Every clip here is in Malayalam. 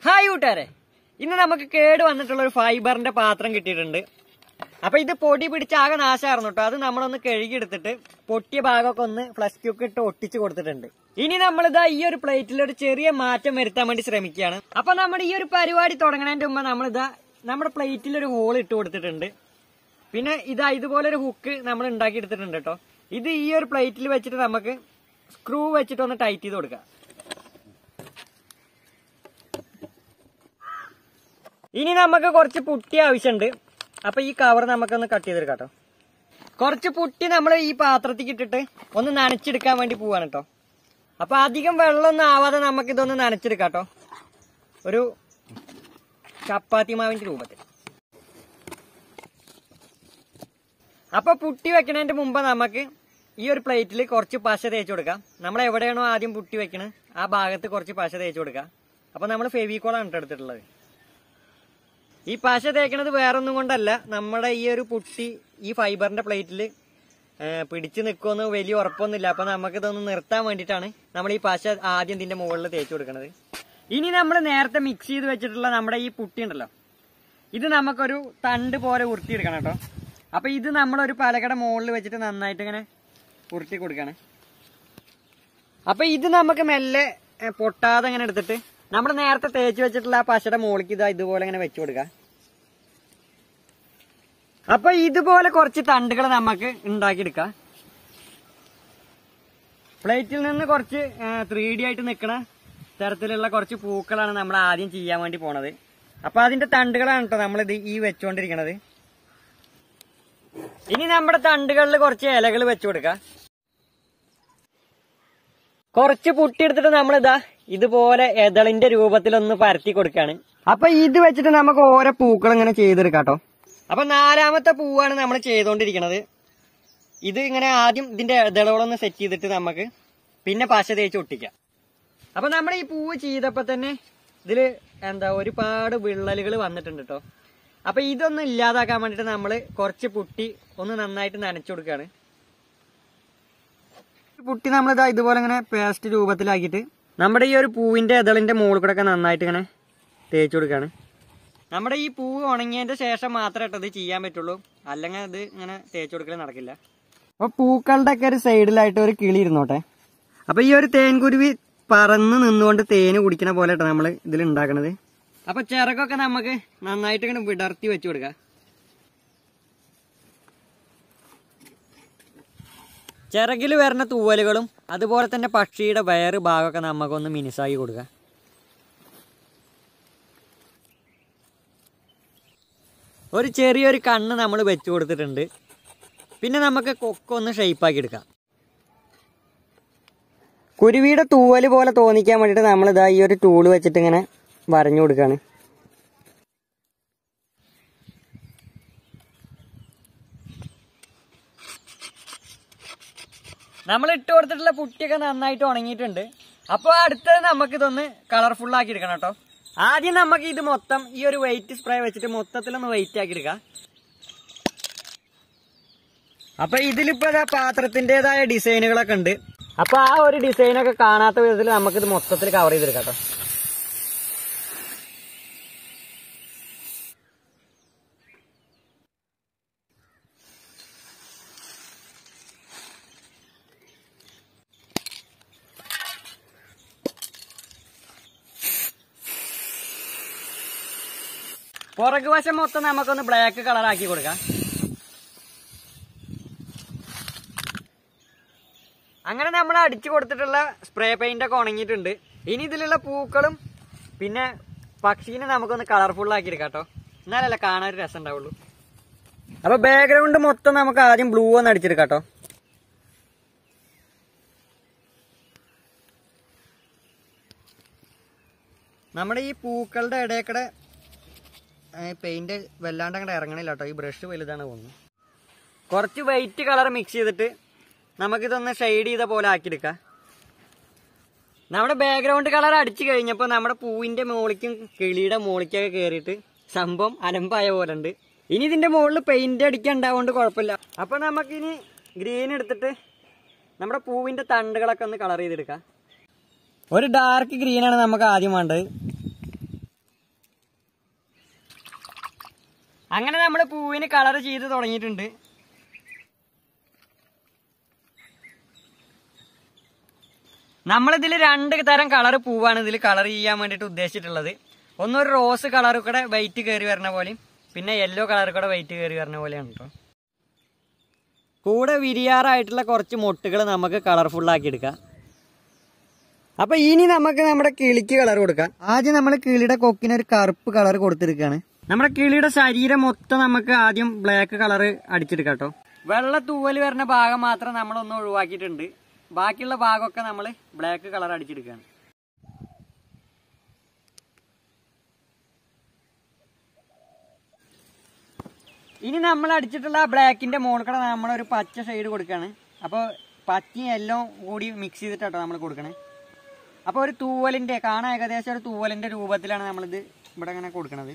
ഹായ് കൂട്ടുകാരെ ഇന്ന് നമുക്ക് കേട് വന്നിട്ടുള്ള ഒരു ഫൈബറിന്റെ പാത്രം കിട്ടിയിട്ടുണ്ട് അപ്പൊ ഇത് പൊടി പിടിച്ച് ആകെ നാശമായിരുന്നു കേട്ടോ അത് നമ്മളൊന്ന് കഴുകിയെടുത്തിട്ട് പൊട്ടിയ ഭാഗമൊക്കെ ഒന്ന് ഫ്ലഷ് ക്യൂക്ക് ഇട്ട് ഒട്ടിച്ച് കൊടുത്തിട്ടുണ്ട് ഇനി നമ്മളിതാ ഈ ഒരു പ്ലേറ്റിൽ ഒരു ചെറിയ മാറ്റം വരുത്താൻ വേണ്ടി ശ്രമിക്കുകയാണ് അപ്പൊ നമ്മുടെ ഈ ഒരു പരിപാടി തുടങ്ങണതിന്റെ മുമ്പ് നമ്മളിതാ നമ്മുടെ പ്ലേറ്റിൽ ഒരു ഹോൾ ഇട്ട് കൊടുത്തിട്ടുണ്ട് പിന്നെ ഇതാ ഇതുപോലെ ഒരു ഹുക്ക് നമ്മൾ ഉണ്ടാക്കി എടുത്തിട്ടുണ്ട് കേട്ടോ ഇത് ഈ ഒരു പ്ലേറ്റിൽ വെച്ചിട്ട് നമുക്ക് സ്ക്രൂ വെച്ചിട്ട് ഒന്ന് ടൈറ്റ് ചെയ്ത് കൊടുക്കാം ഇനി നമുക്ക് കുറച്ച് പുട്ടി ആവശ്യമുണ്ട് അപ്പൊ ഈ കവർ നമുക്കൊന്ന് കട്ട് ചെയ്തെടുക്കാം കേട്ടോ കുറച്ച് പുട്ടി നമ്മൾ ഈ പാത്രത്തിൽ ഇട്ടിട്ട് ഒന്ന് നനച്ചെടുക്കാൻ വേണ്ടി പോവാണ് കേട്ടോ അപ്പൊ അധികം വെള്ളമൊന്നും ആവാതെ നമുക്ക് ഇതൊന്ന് നനച്ചെടുക്കാം കേട്ടോ ഒരു ചപ്പാത്തി മാവിന്റെ രൂപത്തിൽ അപ്പൊ പുട്ടി വെക്കണതിന്റെ മുമ്പ് നമുക്ക് ഈ ഒരു പ്ലേറ്റിൽ കുറച്ച് പശ തേച്ച് കൊടുക്കാം നമ്മൾ എവിടെയാണോ ആദ്യം പുട്ടി വെക്കണത് ആ ഭാഗത്ത് കുറച്ച് പശ തേച്ച് കൊടുക്കാം അപ്പൊ നമ്മൾ ഫെവിക്കോളാണ് കേട്ടോ എടുത്തിട്ടുള്ളത് ഈ പശ തേക്കണത് വേറൊന്നും കൊണ്ടല്ല നമ്മുടെ ഈ ഒരു പുട്ടി ഈ ഫൈബറിന്റെ പ്ലേറ്റിൽ പിടിച്ചു നിൽക്കുമെന്ന് വലിയ ഉറപ്പൊന്നുമില്ല അപ്പൊ നമുക്ക് ഇതൊന്ന് നിർത്താൻ വേണ്ടിയിട്ടാണ് നമ്മൾ ഈ പശ ആദ്യം ഇതിന്റെ മുകളിൽ തേച്ച് കൊടുക്കുന്നത് ഇനി നമ്മൾ നേരത്തെ മിക്സ് ചെയ്ത് വെച്ചിട്ടുള്ള നമ്മുടെ ഈ പുട്ടി ഉണ്ടല്ലോ ഇത് നമുക്കൊരു തണ്ട് പോലെ ഉരുട്ടിയെടുക്കണം കേട്ടോ അപ്പൊ ഇത് നമ്മളൊരു പലകട മുകളിൽ വെച്ചിട്ട് നന്നായിട്ട് ഇങ്ങനെ ഉരുട്ടി കൊടുക്കണം അപ്പൊ ഇത് നമുക്ക് മെല്ലെ ഏ, പൊട്ടാതെ ഇങ്ങനെ എടുത്തിട്ട് നമ്മൾ നേരത്തെ തേച്ച് വെച്ചിട്ടുള്ള ആ പശയുടെ മുകളിലേക്ക് ഇതാ ഇതുപോലെ ഇങ്ങനെ വെച്ചു കൊടുക്കുക അപ്പൊ ഇതുപോലെ കുറച്ച് തണ്ടുകൾ നമുക്ക് ഉണ്ടാക്കിയെടുക്കാം പ്ലേറ്റിൽ നിന്ന് കുറച്ച് ത്രീ ഡി ആയിട്ട് നിൽക്കണ തരത്തിലുള്ള കുറച്ച് പൂക്കളാണ് നമ്മൾ ആദ്യം ചെയ്യാൻ വേണ്ടി പോണത് അപ്പൊ അതിന്റെ തണ്ടുകളാണ് കേട്ടോ നമ്മളിത് ഈ വെച്ചുകൊണ്ടിരിക്കണത് ഇനി നമ്മുടെ തണ്ടുകളിൽ കുറച്ച് ഇലകൾ വെച്ചു കൊടുക്കാം കുറച്ച് പുട്ടിയെടുത്തിട്ട് നമ്മളിതാ ഇതുപോലെ എതളിന്റെ രൂപത്തിലൊന്ന് പരത്തി കൊടുക്കാണ് അപ്പൊ ഇത് വെച്ചിട്ട് നമുക്ക് ഓരോ പൂക്കൾ ഇങ്ങനെ ചെയ്തെടുക്കാം കേട്ടോ അപ്പൊ നാലാമത്തെ പൂവാണ് നമ്മൾ ചെയ്തുകൊണ്ടിരിക്കണത് ഇത് ഇങ്ങനെ ആദ്യം ഇതിന്റെ ഇതളുകളൊന്ന് സെറ്റ് ചെയ്തിട്ട് നമുക്ക് പിന്നെ പശ തേച്ച് ഒട്ടിക്കാം അപ്പൊ നമ്മൾ ഈ പൂവ് ചെയ്തപ്പോ തന്നെ ഇതില് എന്താ ഒരുപാട് വിള്ളലുകൾ വന്നിട്ടുണ്ട് കേട്ടോ അപ്പൊ ഇതൊന്നും ഇല്ലാതാക്കാൻ വേണ്ടിട്ട് നമ്മൾ കുറച്ച് പുട്ടി ഒന്ന് നന്നായിട്ട് നനച്ചു കൊടുക്കുകയാണ് പുട്ടി നമ്മളിതാ ഇതുപോലെ ഇങ്ങനെ പേസ്റ്റ് രൂപത്തിലാക്കിയിട്ട് നമ്മുടെ ഈ ഒരു പൂവിന്റെ ഇതളിന്റെ മുകളിൽ കൂടെ ഒക്കെ നന്നായിട്ട് ഇങ്ങനെ തേച്ച് കൊടുക്കുകയാണ് നമ്മുടെ ഈ പൂവ് ഉണങ്ങിയതിന്റെ ശേഷം മാത്രമേ കേട്ടോ ഇത് ചെയ്യാൻ പറ്റുള്ളൂ അല്ലെങ്കിൽ ഇത് ഇങ്ങനെ തേച്ച് കൊടുക്കൽ നടക്കില്ല അപ്പൊ പൂക്കളുടെ ഒക്കെ ഒരു സൈഡിലായിട്ട് ഒരു കിളി ഇരുന്നോട്ടെ അപ്പൊ ഈ ഒരു തേൻകുരുവി പറന്ന് നിന്നുകൊണ്ട് തേന് കുടിക്കണ പോലെ കേട്ടോ നമ്മൾ ഇതിൽ ഉണ്ടാക്കണത് അപ്പൊ ചിറകൊക്കെ നമുക്ക് നന്നായിട്ട് ഇങ്ങനെ വിടർത്തി വെച്ചു കൊടുക്കാം ചിറകിൽ വരുന്ന തൂവലുകളും അതുപോലെ തന്നെ പക്ഷിയുടെ വയറ് ഭാഗമൊക്കെ നമുക്കൊന്ന് മിനുസാക്കി കൊടുക്കാം ഒരു ചെറിയൊരു കണ്ണ് നമ്മൾ വെച്ച് കൊടുത്തിട്ടുണ്ട് പിന്നെ നമുക്ക് കൊക്കൊന്ന് ഷെയ്പ്പാക്കി എടുക്കാം കുരുവിയുടെ തൂവല് പോലെ തോന്നിക്കാൻ വേണ്ടിയിട്ട് നമ്മളിതാ ഈ ഒരു ടൂള് വെച്ചിട്ട് ഇങ്ങനെ വരഞ്ഞു കൊടുക്കുകയാണ് നമ്മൾ ഇട്ട് കൊടുത്തിട്ടുള്ള പുട്ടിയൊക്കെ നന്നായിട്ട് ഉണങ്ങിയിട്ടുണ്ട് അപ്പോൾ അടുത്തത് നമുക്ക് ഇതൊന്ന് കളർഫുൾ ആക്കി എടുക്കണം കേട്ടോ ആദ്യം നമുക്ക് ഇത് മൊത്തം ഈ ഒരു വെയിറ്റ് സ്പ്രേ വെച്ചിട്ട് മൊത്തത്തിലൊന്ന് വെയിറ്റ് ആക്കി എടുക്കാം അപ്പൊ ഇതിലിപ്പോ ഇതാ പാത്രത്തിന്റേതായ ഡിസൈനുകളൊക്കെ ഉണ്ട് അപ്പൊ ആ ഒരു ഡിസൈനൊക്കെ കാണാത്ത വിധത്തിൽ നമുക്കിത് മൊത്തത്തിൽ കവർ ചെയ്തെടുക്കാം കേട്ടോ പുറകു വശം മൊത്തം നമുക്കൊന്ന് ബ്ലാക്ക് കളർ ആക്കി കൊടുക്കാം അങ്ങനെ നമ്മൾ അടിച്ചു കൊടുത്തിട്ടുള്ള സ്പ്രേ പെയിന്റ് ഒക്കെ ഉണങ്ങിയിട്ടുണ്ട് ഇനി ഇതിലുള്ള പൂക്കളും പിന്നെ പക്ഷീനെ നമുക്കൊന്ന് കളർഫുൾ ആക്കി എടുക്കാം കേട്ടോ എന്നാലല്ലേ കാണാൻ ഒരു രസം ഉണ്ടാവുള്ളൂ അപ്പൊ ബാക്ക്ഗ്രൗണ്ട് മൊത്തം നമുക്ക് ആദ്യം ബ്ലൂ ഒന്ന് അടിച്ചെടുക്കാം കേട്ടോ നമ്മുടെ ഈ പൂക്കളുടെ ഇടയ്ക്കടെ പെയിന്റ് വല്ലാണ്ട് അങ്ങോട്ട് ഇറങ്ങണില്ല കേട്ടോ ഈ ബ്രഷ് വലുതാണ് തോന്നുന്നു കുറച്ച് വൈറ്റ് കളർ മിക്സ് ചെയ്തിട്ട് നമുക്കിതൊന്ന് ഷെയ്ഡ് ചെയ്ത പോലെ ആക്കിയെടുക്കാം നമ്മുടെ ബാക്ക്ഗ്രൗണ്ട് കളർ അടിച്ചു കഴിഞ്ഞപ്പോൾ നമ്മുടെ പൂവിന്റെ മുകളിലേക്കും കിളിയുടെ മുകളിലേക്കൊക്കെ കയറിയിട്ട് സംഭവം അലമ്പായ പോലെ ഉണ്ട് ഇനി ഇതിന്റെ മുകളിൽ പെയിന്റ് അടിക്കാൻ ഉണ്ടാവുകൊണ്ട് കുഴപ്പമില്ല അപ്പൊ നമുക്കിനി ഗ്രീൻ എടുത്തിട്ട് നമ്മുടെ പൂവിന്റെ തണ്ടുകളൊക്കെ ഒന്ന് കളർ ചെയ്തെടുക്കാം ഒരു ഡാർക്ക് ഗ്രീനാണ് നമുക്ക് ആദ്യം വേണ്ടത് അങ്ങനെ നമ്മൾ പൂവിന് കളർ ചെയ്ത് തുടങ്ങിയിട്ടുണ്ട് നമ്മളിതിൽ രണ്ട് തരം കളർ പൂവാണ് ഇതിൽ കളർ ചെയ്യാൻ വേണ്ടിയിട്ട് ഉദ്ദേശിച്ചിട്ടുള്ളത് ഒന്നൊരു റോസ് കളർ കൂടെ വൈറ്റ് കയറി വരണ പോലെയും പിന്നെ യെല്ലോ കളർ കൂടെ വൈറ്റ് കയറി വരണ പോലെയാണ് കേട്ടോ കൂടെ വിരിയാറായിട്ടുള്ള കുറച്ച് മൊട്ടുകൾ നമുക്ക് കളർഫുൾ ആക്കി എടുക്കാം അപ്പൊ ഇനി നമുക്ക് നമ്മുടെ കിളിക്ക് കളർ കൊടുക്കാം ആദ്യം നമ്മൾ കിളിയുടെ കൊക്കിന് ഒരു കറുപ്പ് കളർ കൊടുത്തിരിക്കുകയാണ് നമ്മുടെ കിളിയുടെ ശരീരം മൊത്തം നമുക്ക് ആദ്യം ബ്ലാക്ക് കളർ അടിച്ചെടുക്കാം കേട്ടോ വെള്ള തൂവൽ വരുന്ന ഭാഗം മാത്രം നമ്മളൊന്ന് ഒഴിവാക്കിയിട്ടുണ്ട് ബാക്കിയുള്ള ഭാഗമൊക്കെ നമ്മൾ ബ്ലാക്ക് കളർ അടിച്ചെടുക്കുകയാണ് ഇനി നമ്മൾ അടിച്ചിട്ടുള്ള ആ ബ്ലാക്കിന്റെ മുകളിൽ നമ്മളൊരു പച്ച ഷെയ്ഡ് കൊടുക്കുകയാണ് അപ്പോൾ പച്ചയും എല്ലാം കൂടി മിക്സ് ചെയ്തിട്ടാട്ടോ നമ്മൾ കൊടുക്കണേ അപ്പോൾ ഒരു തൂവലിന്റെ കാണാൻ ഏകദേശം ഒരു തൂവലിന്റെ രൂപത്തിലാണ് നമ്മളിത് ഇവിടെ ഇങ്ങനെ കൊടുക്കണത്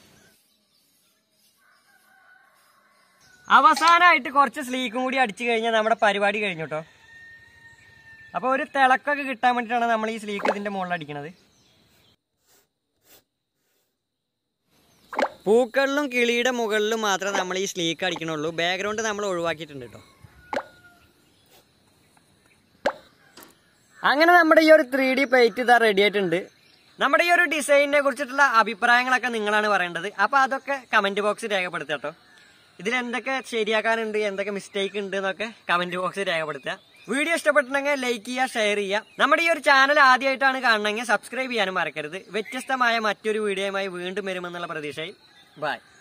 അവസാനമായിട്ട് കുറച്ച് സ്ലീക്കും കൂടി അടിച്ചു കഴിഞ്ഞാൽ നമ്മുടെ പരിപാടി കഴിഞ്ഞു കേട്ടോ അപ്പോൾ ഒരു തിളക്കൊക്കെ കിട്ടാൻ വേണ്ടിയിട്ടാണ് നമ്മൾ ഈ സ്ലീക്ക് ഇതിന്റെ മുകളിൽ അടിക്കണത് പൂക്കളിലും കിളിയുടെ മുകളിലും മാത്രമേ നമ്മൾ ഈ സ്ലീക്ക് അടിക്കണുള്ളൂ ബാക്ക്ഗ്രൗണ്ട് നമ്മൾ ഒഴിവാക്കിയിട്ടുണ്ട് കേട്ടോ അങ്ങനെ നമ്മുടെ ഈ ഒരു ത്രീ ഡി പ്ലേറ്റ് ഇതാ റെഡി ആയിട്ടുണ്ട് നമ്മുടെ ഈ ഒരു ഡിസൈനിനെ കുറിച്ചിട്ടുള്ള അഭിപ്രായങ്ങളൊക്കെ നിങ്ങളാണ് പറയേണ്ടത് അപ്പോൾ അതൊക്കെ കമന്റ് ബോക്സിൽ രേഖപ്പെടുത്തുക കേട്ടോ ഇതിൽ എന്തൊക്കെ ശരിയാക്കാനുണ്ട് എന്തൊക്കെ മിസ്റ്റേക്ക് ഉണ്ട് എന്നൊക്കെ കമന്റ് ബോക്സിൽ രേഖപ്പെടുത്തുക വീഡിയോ ഇഷ്ടപ്പെട്ടിട്ടുണ്ടെങ്കിൽ ലൈക്ക് ചെയ്യുക ഷെയർ ചെയ്യുക നമ്മുടെ ഈ ഒരു ചാനൽ ആദ്യമായിട്ടാണ് കാണണമെങ്കിൽ സബ്സ്ക്രൈബ് ചെയ്യാനും മറക്കരുത് വ്യത്യസ്തമായ മറ്റൊരു വീഡിയോയുമായി വീണ്ടും വരുമെന്നുള്ള പ്രതീക്ഷയിൽ ബൈ